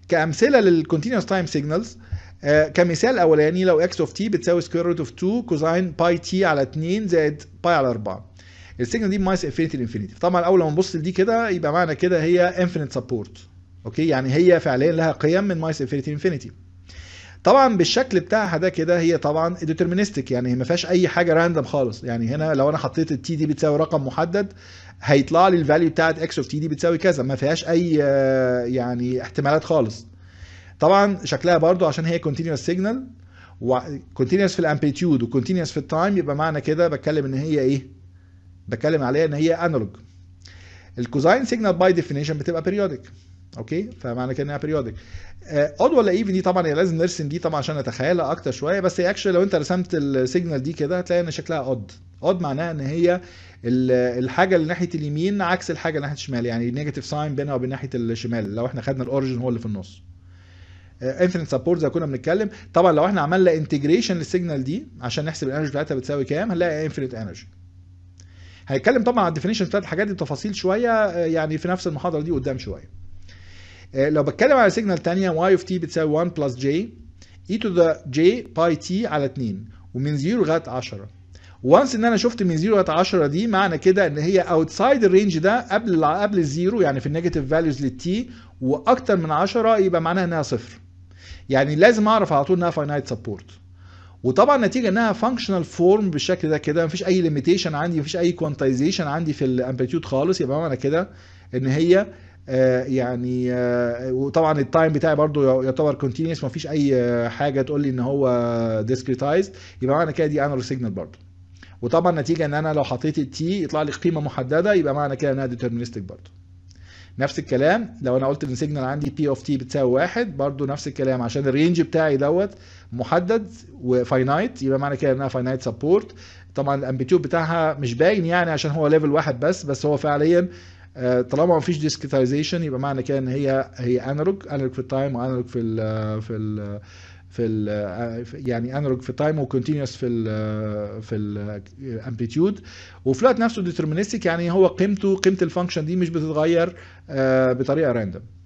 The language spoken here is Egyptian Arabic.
كامثله للكونتينوس تايم سيجنالز كمثال اولاني لو اكس اوف تي بتساوي سكوير روت اوف 2 كوزاين باي تي على 2 زائد باي على 4 السيجنال دي ماينس انفينيتي لانفينيتي طبعا اول ما نبص لدي كده يبقى معنى كده هي انفينيت سبورت اوكي يعني هي فعليا لها قيم من ماينس انفينيتي لانفينيتي طبعا بالشكل بتاعها ده كده هي طبعا ديترمينستك يعني هي ما فيهاش اي حاجه راندوم خالص يعني هنا لو انا حطيت التي دي بتساوي رقم محدد هيطلع لي الفاليو بتاعت اكس اوف تي دي بتساوي كذا ما فيهاش اي آه، يعني احتمالات خالص طبعا شكلها برضو عشان هي كونتينوس سيجنال وكونتينوس في الامبليتيود وكونتينوس في التايم يبقى معنى كده بتكلم ان هي ايه بتكلم عليها ان هي انالوج الكوزاين سيجنال باي ديفينيشن بتبقى بيريودك اوكي فمعنى كده انها بيريودك اود ولا ايفن دي طبعا هي لازم نرسم دي طبعا عشان نتخيلها اكتر شويه بس هي اكشلي لو انت رسمت السيجنال دي كده هتلاقي ان شكلها اود اود معناها ان هي ال- الحاجه اللي ناحيه اليمين عكس الحاجه اللي ناحيه الشمال يعني نيجاتيف ساين بينها وبين ناحيه الشمال لو احنا خدنا الاوريجن هو اللي في النص انفينيت سبورت زي ما كنا بنتكلم طبعا لو احنا عملنا انتجريشن للسيجنال دي عشان نحسب الانرجي بتاعتها بتساوي كام هنلاقي انفينيت انرجي هنتكلم طبعا على الديفينيشن بتاعت الحاجات دي بتفاصيل شويه آه، يعني في نفس المحاضره دي قدام شويه آه، لو بتكلم على سيجنال تانية y اوف t بتساوي 1 بلس j e to the j باي t على 2 ومن 0 لغايه 10 وانس ان انا شفت من 0 لغايه 10 دي معنى كده ان هي اوتسايد الرينج ده قبل قبل الزيرو يعني في النيجاتيف فاليوز للتي واكتر من 10 يبقى معناها انها صفر يعني لازم اعرف على طول انها فاينايت سبورت وطبعا نتيجه انها فانكشنال فورم بالشكل ده كده مفيش اي ليميتيشن عندي مفيش اي كوانتايزيشن عندي في الامبليتيود خالص يبقى معنى كده ان هي آه، يعني آه، وطبعا التايم بتاعي برضو يعتبر كونتينيوس مفيش اي آه، حاجه تقول لي ان هو ديسكريتايزد يبقى معنى كده دي انالوج سيجنال برضو وطبعا نتيجه ان انا لو حطيت التي يطلع لي قيمه محدده يبقى معنى كده انها ديترمينستك برضو نفس الكلام لو انا قلت ان سيجنال عندي بي اوف تي بتساوي واحد برضو نفس الكلام عشان الرينج بتاعي دوت محدد وفاينايت يبقى معنى كده انها فاينايت سبورت طبعا الامبليتيود بتاعها مش باين يعني عشان هو ليفل واحد بس بس هو فعليا آه، طالما ما فيش ديسكريتايزيشن يبقى معنى كده ان هي هي انالوج انالوج في التايم وانالوج في ال في ال في ال يعني انالوج في التايم وكونتينوس في ال في الامبليتيود وفي الوقت نفسه ديترمينستيك يعني هو قيمته قيمه الفانكشن دي مش بتتغير آه، بطريقه راندوم